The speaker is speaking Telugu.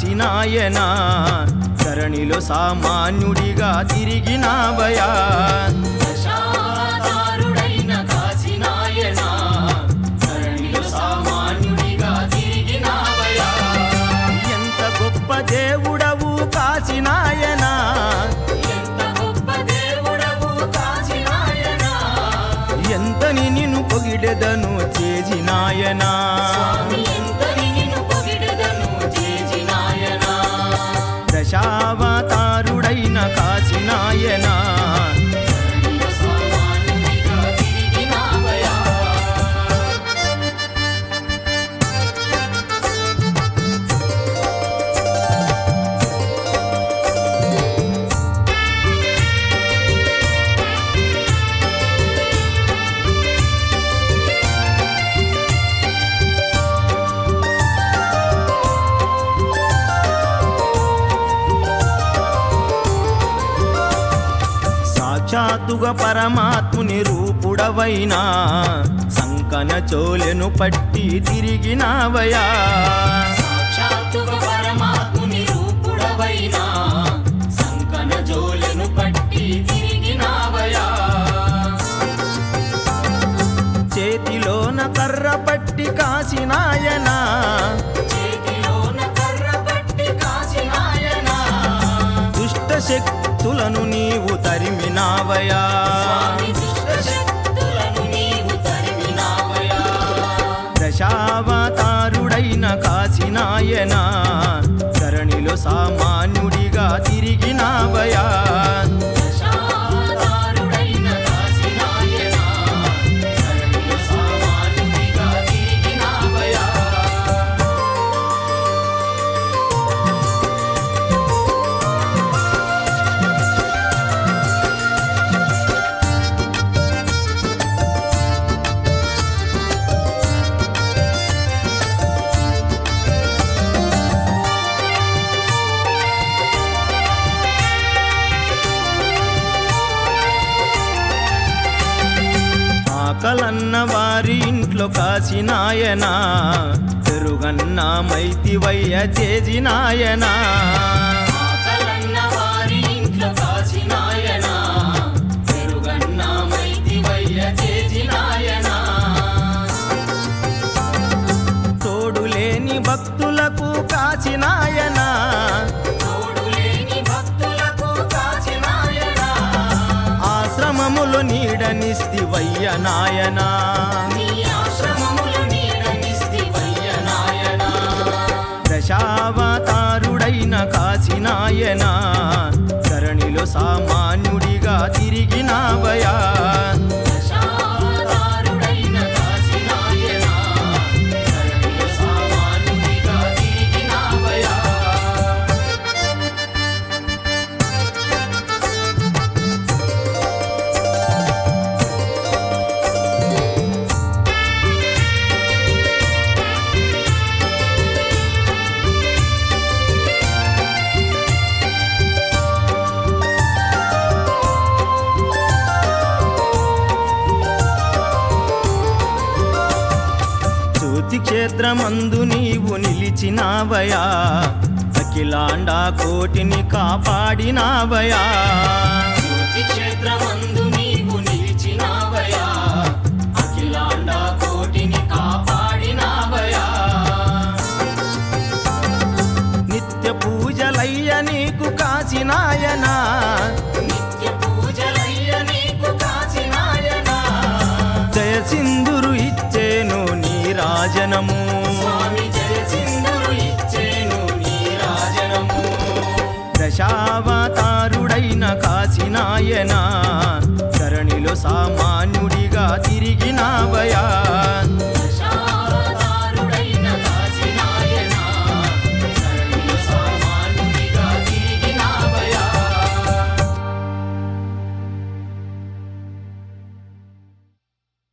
కాసినాయనా ధరణిలో సామాన్యుడిగా తిరిగినావయా దశావతారుడైన కాశీనాయనా ధరణిలో సామాన్యుడిగా తిరిగినావయా ఎంత గొప్ప దేవుడవు కాసినాయనా ఎంత గొప్ప దేవుడవు కాశీనాయనా ఎంతని నిన్ను పొగిడెదను చేజినాయనా స్వామి ఎంతని నిన్ను పొగిడెదను చేజినాయనా దశావతారుడైన కాసినాయనా ధరణిలో సామాన్యుడిగా తిరిగినావయా సాక్షాత్తుగా పరమాత్ముని రూపుడవైనా సంకన చోలెను పట్టి తిరిగినావయా సాక్షాత్తుగా పరమాత్ముని రూపుడవైనా సంకన జోలెను పట్టి తిరిగినావయా చేతిలోన కర్ర పట్టి కాసినాయనా చేతిలోన కర్ర పట్టి కాసినాయనా దుష్ట శక్తులను నీవు తరిమినావయా స్వామి దుష్ట శక్తులను నీవు తరిమినావయా దశావతారుడైన కాసినాయనా ధరణిలో సామాన్యుడిగా తిరిగినావయా దశావతారుడైన కాశీనాయనా ధరణిలో సామాన్యుడిగా తిరిగినావయా ఆకలన్న వారి ఇంట్లో కాసినాయనా పెరుగన్న మైతివయ్య చేజినాయనా ఆకలన్న వారి ఇంట్లో కాశీనాయనా పెరుగన్న మైతివయ్య చేజినాయనా తోడులేని భక్తులకు కాసినాయనా తోడులేని భక్తులకు కాశీనాయనా ఆశ్రమములు నీడనిస్తివయ్య నాయనా నీ ఆశ్రమములు నీడనిస్తివయ్య నాయనా దశావతారుడైన కాసినాయనా ధరణిలో సామాన్యుడిగా తిరిగినావయా దశావతారుడైన కాశీనాయనా ధరణిలో సామాన్యుడిగా తిరిగినావయా శృతి క్షేత్రమందు నీవు నిలిచినావయా అఖిలాండ కోటిని కాపాడినావయా జ్యోతి క్షేత్రమందు నీవు నిలిచినావయా అఖిలాండ కోటిని కాపాడినావయా నిత్య పూజలయ్య నీకు కాసినాయనా నిత్య పూజలయ్య నీకు కాశీనాయనా జయ సింధురు ఇచ్చేను నీ రాజనము స్వామి జయ సింధురు ఇచ్చేను నీ రాజనము దశావతారుడైన కాసినాయనా ధరణిలో సామాన్యుడిగా తిరిగినావయా దశ